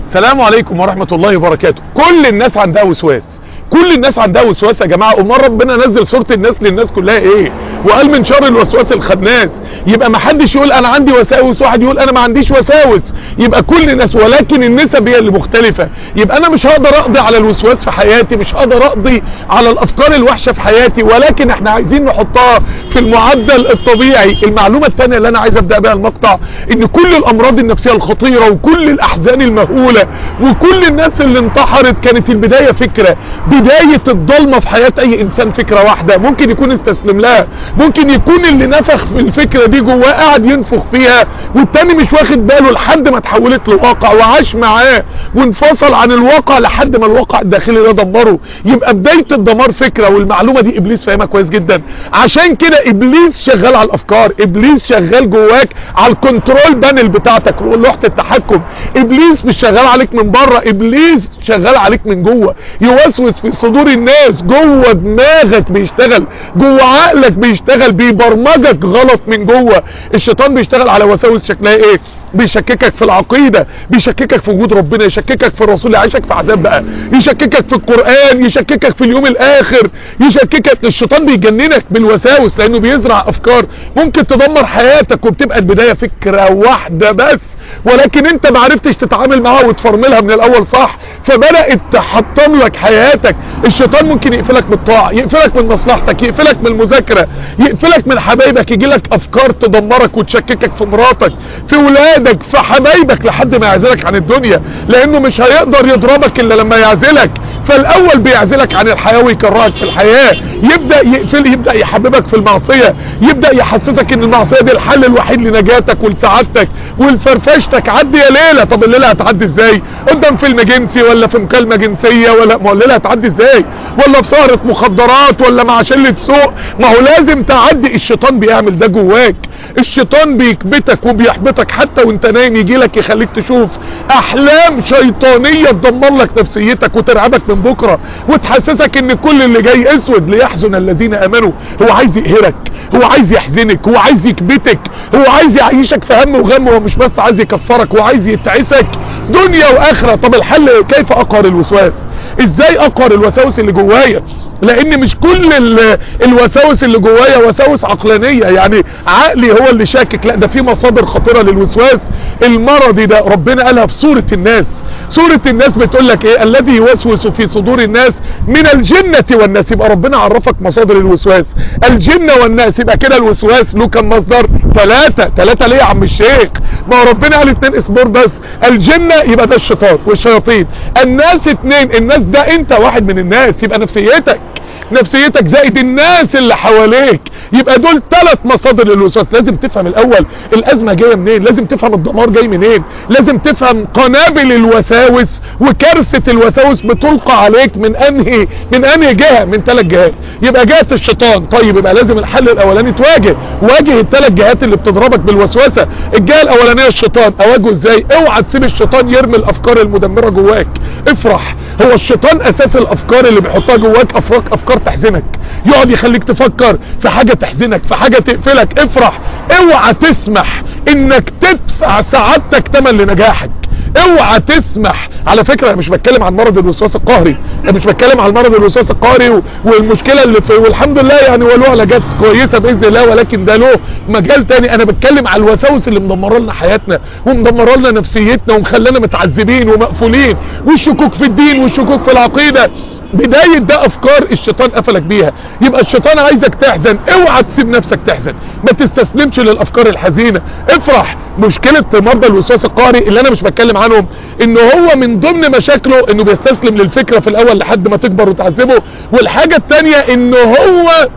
السلام عليكم ورحمة الله وبركاته كل الناس عندها وسواس كل الناس عندها وسواس يا جماعة امال ربنا نزل سورة الناس للناس كلها ايه وقال من شر الوسواس الخناس يبقى ما حدش يقول انا عندي وساوس واحد يقول انا ما عنديش وساوس يبقى كل الناس ولكن النسب هي اللي مختلفة يبقى انا مش هقدر اقضي على الوسواس في حياتي مش هقدر اقضي على الافكار الوحشة في حياتي ولكن احنا عايزين نحطها في المعدل الطبيعي المعلومة الثانية اللي انا عايز ابدأ بها المقطع ان كل الامراض النفسية الخطيرة وكل الاحزان المهولة وكل الناس اللي انتحرت كانت البداية فكرة بداية الضلمة في حياة اي انسان فكرة واحدة ممكن يكون استسلم لها ممكن يكون اللي نفخ في الفكرة دي جواه قاعد ينفخ فيها والتاني مش واخد باله لحد ما اتحولت لواقع وعاش معاه وانفصل عن الواقع لحد ما الواقع الداخلي ده دمره يبقى بداية الدمار فكرة والمعلومة دي ابليس فاهمها كويس جدا عشان كده ابليس شغال على الافكار ابليس شغال جواك على الكنترول بانل بتاعتك لوحة التحكم ابليس مش شغال عليك من بره ابليس شغال عليك من جوه يوسوس في صدور الناس جوه دماغك بيشتغل جوه عقلك بيشتغل بيبرمجك غلط من جوه الشيطان بيشتغل على وساوس شكلها ايه بيشككك في العقيدة بيشككك في وجود ربنا يشككك في الرسول يعيشك في عذاب بقى يشككك في القرآن يشككك في اليوم الاخر يشككك الشيطان بيجننك بالوساوس لانه بيزرع افكار ممكن تدمر حياتك وبتبقى البداية فكرة واحدة بس ولكن انت ما عرفتش تتعامل معاها وتفرملها من الاول صح فبدأت تحطم لك حياتك الشيطان ممكن يقفلك من الطاعة يقفلك من مصلحتك يقفلك من المذاكرة يقفلك من حبايبك يجي لك افكار تدمرك وتشككك في مراتك في ولادك في حبايبك لحد ما يعزلك عن الدنيا لانه مش هيقدر يضربك الا لما يعزلك فالاول بيعزلك عن الحياة ويكرهك في الحياة يبدأ يقفل يبدأ يحببك في المعصية يبدأ يحسسك ان المعصية دي الحل الوحيد لنجاتك ولسعادتك ولفرفشتك عدي يا ليلة طب الليلة هتعدي ازاي قدام فيلم جنسي ولا في مكالمة جنسية ولا ما هو الليلة هتعدي ازاي ولا في سهرة مخدرات ولا مع شلة سوق ما هو لازم تعدي الشيطان بيعمل ده جواك الشيطان بيكبتك وبيحبطك حتى وانت نايم يجي لك يخليك تشوف احلام شيطانية تدمر لك نفسيتك وترعبك من بكرة وتحسسك ان كل اللي جاي اسود ليحزن الذين امنوا هو عايز يقهرك هو عايز يحزنك هو عايز يكبتك هو عايز يعيشك في هم وغم هو مش بس عايز يكفرك هو عايز يتعسك دنيا واخرة طب الحل كيف اقهر الوسواس ازاي اقهر الوساوس اللي جوايا لان مش كل الوساوس اللي جوايا وساوس عقلانية يعني عقلي هو اللي شاكك لا ده في مصادر خطيرة للوسواس المرضي ده ربنا قالها في سورة الناس سورة الناس بتقول لك ايه الذي يوسوس في صدور الناس من الجنة والناس يبقى ربنا عرفك مصادر الوسواس الجنة والناس يبقى كده الوسواس له كم مصدر ثلاثة ثلاثة ليه يا عم الشيخ ما هو ربنا قال اتنين اصبر بس الجنة يبقى ده الشيطان والشياطين الناس اتنين الناس ده انت واحد من الناس يبقى نفسيتك نفسيتك زائد الناس اللي حواليك يبقى دول ثلاث مصادر للوسواس لازم تفهم الاول الازمه جايه منين لازم تفهم الدمار جاي منين لازم تفهم قنابل الوساوس وكارثه الوساوس بتلقى عليك من انهي من انهي جهه من ثلاث جهات يبقى جهه الشيطان طيب يبقى لازم الحل الاولاني تواجه واجه الثلاث جهات اللي بتضربك بالوسوسه الجهه الاولانيه الشيطان اواجهه ازاي اوعى تسيب الشيطان يرمي الافكار المدمره جواك افرح هو الشيطان اساس الافكار اللي بيحطها جواك افكار افكار تحزنك يقعد يخليك تفكر في حاجة تحزنك في حاجة تقفلك افرح اوعى تسمح انك تدفع سعادتك تمن لنجاحك اوعى تسمح على فكرة انا مش بتكلم عن مرض الوسواس القهري انا مش بتكلم عن مرض الوسواس القهري والمشكلة اللي في والحمد لله يعني هو له علاجات كويسة باذن الله ولكن ده له مجال تاني انا بتكلم على الوساوس اللي مدمره لنا حياتنا ومدمره لنا نفسيتنا ومخلانا متعذبين ومقفولين والشكوك في الدين والشكوك في العقيدة بداية ده افكار الشيطان قفلك بيها يبقى الشيطان عايزك تحزن اوعى تسيب نفسك تحزن ما تستسلمش للافكار الحزينة افرح مشكلة مرضى الوسواس القهري اللي انا مش بتكلم عنهم ان هو من ضمن مشاكله انه بيستسلم للفكرة في الاول لحد ما تكبر وتعذبه والحاجة التانية ان هو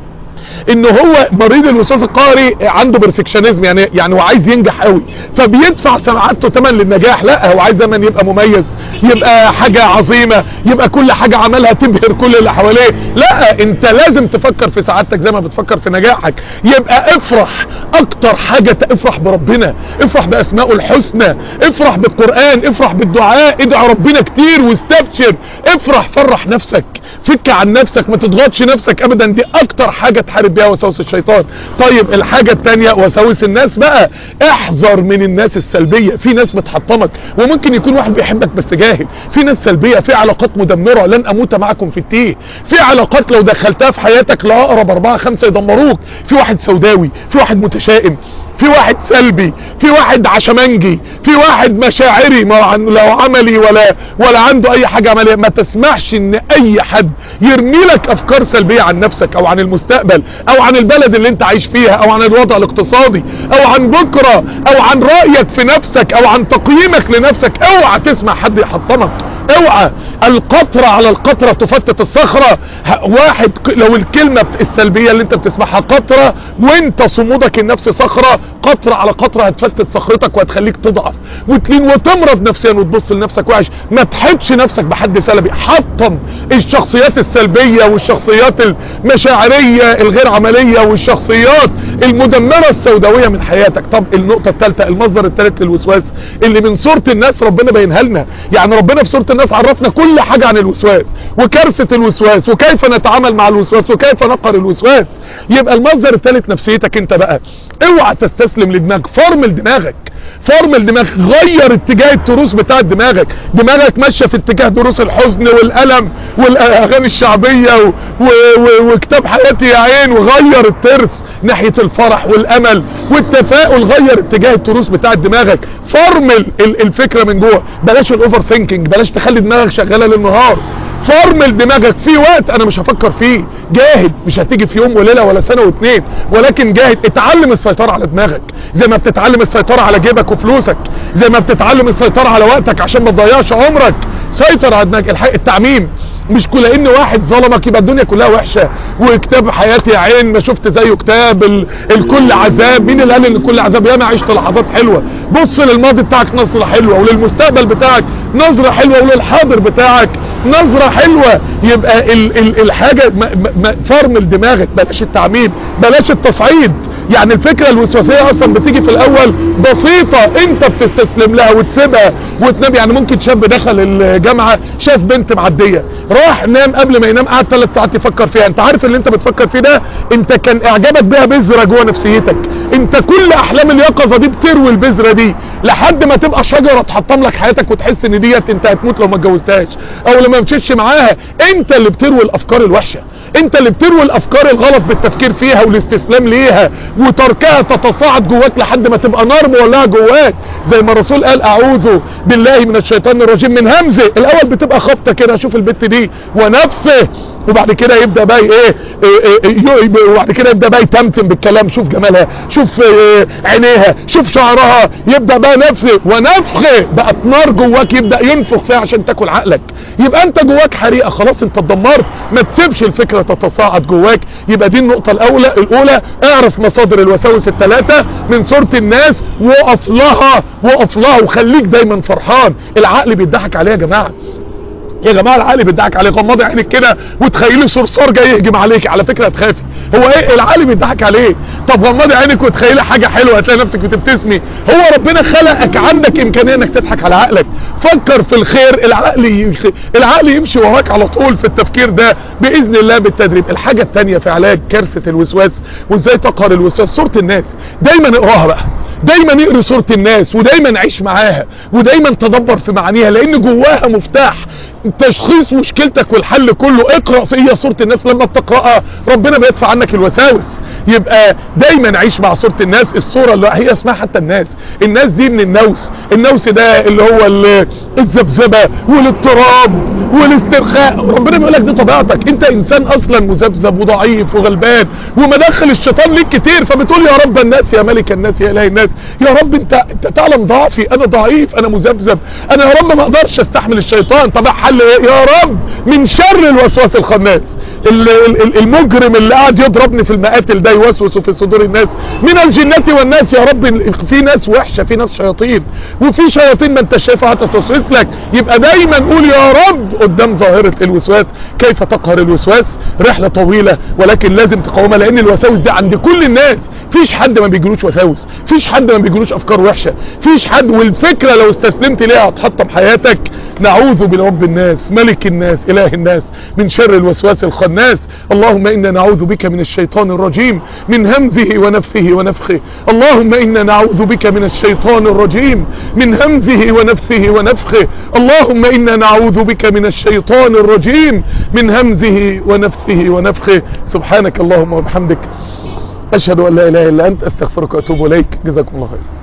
ان هو مريض الوسواس القهري عنده بيرفكشنزم يعني يعني هو عايز ينجح قوي فبيدفع سعادته ثمن للنجاح لا هو عايز زمن يبقى مميز يبقى حاجة عظيمة يبقى كل حاجة عملها تبهر كل اللي حواليه لا انت لازم تفكر في سعادتك زي ما بتفكر في نجاحك يبقى افرح اكتر حاجة افرح بربنا افرح باسمائه الحسنى افرح بالقرآن افرح بالدعاء ادعى ربنا كتير واستبشر افرح فرح نفسك فك عن نفسك ما تضغطش نفسك ابدا دي اكتر حاجة تحارب بيها وساوس الشيطان طيب الحاجة التانية وساوس الناس بقى احذر من الناس السلبية في ناس بتحطمك وممكن يكون واحد بيحبك بس جاهل في ناس سلبية في علاقات مدمرة لن اموت معكم في التيه في علاقات لو دخلتها في حياتك لأقرب اربعة خمسة يدمروك في واحد سوداوي في واحد متشائم في واحد سلبي في واحد عشمنجي في واحد مشاعري ما عن لو عملي ولا ولا عنده اي حاجة عملية ما تسمحش ان اي حد يرمي لك افكار سلبية عن نفسك او عن المستقبل او عن البلد اللي انت عايش فيها او عن الوضع الاقتصادي او عن بكرة او عن رأيك في نفسك او عن تقييمك لنفسك اوعى تسمع حد يحطمك اوعى القطرة على القطرة تفتت الصخرة واحد لو الكلمة السلبية اللي انت بتسمعها قطرة وانت صمودك النفسي صخرة قطرة على قطرة هتفتت صخرتك وهتخليك تضعف وتلين وتمرض نفسيا وتبص لنفسك وحش ما تحدش نفسك بحد سلبي حطم الشخصيات السلبية والشخصيات المشاعرية الغير عملية والشخصيات المدمرة السوداوية من حياتك طب النقطة الثالثة المصدر الثالث للوسواس اللي من صورة الناس ربنا بينها لنا يعني ربنا في صورة الناس عرفنا كل حاجة عن الوسواس وكارثة الوسواس وكيف نتعامل مع الوسواس وكيف نقر الوسواس يبقى المصدر الثالث نفسيتك انت بقى اوعى تستسلم لدماغك فرمل دماغك فرمل دماغك غير اتجاه التروس بتاع دماغك دماغك ماشيه في اتجاه دروس الحزن والالم والاغاني الشعبيه و... و... و... وكتاب حياتي يا عين وغير الترس ناحيه الفرح والامل والتفاؤل غير اتجاه التروس بتاع دماغك فرمل الفكره من جوه بلاش الاوفر ثينكينج بلاش تخلي دماغك شغاله للنهار فرمل دماغك في وقت انا مش هفكر فيه جاهد مش هتيجي في يوم وليله ولا سنه واثنين ولكن جاهد اتعلم السيطره على دماغك زي ما بتتعلم السيطره على جيبك وفلوسك زي ما بتتعلم السيطره على وقتك عشان ما تضيعش عمرك سيطر على دماغك الحق التعميم مش كل ان واحد ظلمك يبقى الدنيا كلها وحشه وكتاب حياتي يا عين ما شفت زيه كتاب ال... الكل عذاب مين اللي قال ان الكل عذاب ياما عشت لحظات حلوه بص للماضي بتاعك نظره حلوه وللمستقبل بتاعك نظره حلوه وللحاضر بتاعك نظرة حلوة يبقى ال ال الحاجة فرمل دماغك بلاش التعميم بلاش التصعيد يعني الفكرة الوسواسية اصلا بتيجي في الاول بسيطة انت بتستسلم لها وتسيبها وتنام يعني ممكن شاب دخل الجامعة شاف بنت معدية راح نام قبل ما ينام قعد ثلاث ساعات يفكر فيها انت عارف اللي انت بتفكر فيه ده انت كان اعجابك بيها بذرة جوه نفسيتك انت كل احلام اليقظة دي بتروي البذرة دي لحد ما تبقى شجرة تحطم لك حياتك وتحس ان ديت انت هتموت لو ما اتجوزتهاش او لما ما مشيتش معاها انت اللي بتروي الافكار الوحشة انت اللي بتروي الافكار الغلط بالتفكير فيها والاستسلام ليها وتركها تتصاعد جواك لحد ما تبقى نار مولعه جواك زي ما الرسول قال اعوذ بالله من الشيطان الرجيم من همزه الاول بتبقى خبطه كده اشوف البت دي ونفسه وبعد كده يبدا بقى ايه, إيه, إيه وبعد كده يبدا بقى يتمتم بالكلام شوف جمالها شوف إيه عينيها شوف شعرها يبدا بقى نفسه ونفخه بقت نار جواك يبدا ينفخ فيها عشان تاكل عقلك يبقى انت جواك حريقه خلاص انت اتدمرت ما تسيبش الفكره تتصاعد جواك يبقى دي النقطه الاولى الاولى اعرف مصادر الوساوس الثلاثه من صوره الناس وقف لها وقف لها وخليك دايما فرحان العقل بيضحك عليه يا جماعه يا جماعه العقل بيضحك عليك غمضي عينك كده وتخيلي صرصار جاي يهجم عليك على فكره هتخافي هو ايه العقل بيضحك عليه طب غمضي عينك وتخيلي حاجه حلوه هتلاقي نفسك بتبتسمي هو ربنا خلقك عندك امكانيه انك تضحك على عقلك فكر في الخير العقل يمشي العقل يمشي وراك على طول في التفكير ده باذن الله بالتدريب الحاجه الثانيه في علاج كارثه الوسواس وازاي تقهر الوسواس صوره الناس دايما اقراها بقى دايما اقري صورة الناس ودايما عيش معاها ودايما تدبر في معانيها لان جواها مفتاح تشخيص مشكلتك والحل كله اقرأ هي صورة الناس لما بتقرأها ربنا بيدفع عنك الوساوس يبقى دايما عيش مع صورة الناس الصورة اللي هي اسمها حتى الناس الناس دي من النوس النوس ده اللي هو الذبذبة والاضطراب والاسترخاء ربنا بيقول لك دي طبيعتك انت انسان اصلا مذبذب وضعيف وغلبان ومدخل الشيطان ليك كتير فبتقول يا رب الناس يا ملك الناس يا اله الناس يا رب انت, انت تعلم ضعفي انا ضعيف انا مذبذب انا يا رب ما اقدرش استحمل الشيطان طب حل ايه يا رب من شر الوسواس الخناس المجرم اللي قاعد يضربني في المقاتل ده يوسوس في صدور الناس من الجنة والناس يا رب في ناس وحشة في ناس شياطين وفي شياطين ما انت شايفها هتتوسوس لك يبقى دايما قول يا رب قدام ظاهرة الوسواس كيف تقهر الوسواس رحلة طويلة ولكن لازم تقاومها لان الوساوس دي عند كل الناس فيش حد ما بيجيلوش وساوس فيش حد ما بيجيلوش افكار وحشة فيش حد والفكرة لو استسلمت ليها هتحطم حياتك نعوذ برب الناس ملك الناس اله الناس من شر الوسواس الخناس اللهم انا نعوذ بك من الشيطان الرجيم من همزه ونفثه ونفخه اللهم انا نعوذ بك من الشيطان الرجيم من همزه ونفثه ونفخه اللهم انا نعوذ بك من الشيطان الرجيم من همزه ونفثه ونفخه سبحانك اللهم وبحمدك اشهد ان لا اله الا انت استغفرك واتوب اليك جزاكم الله خير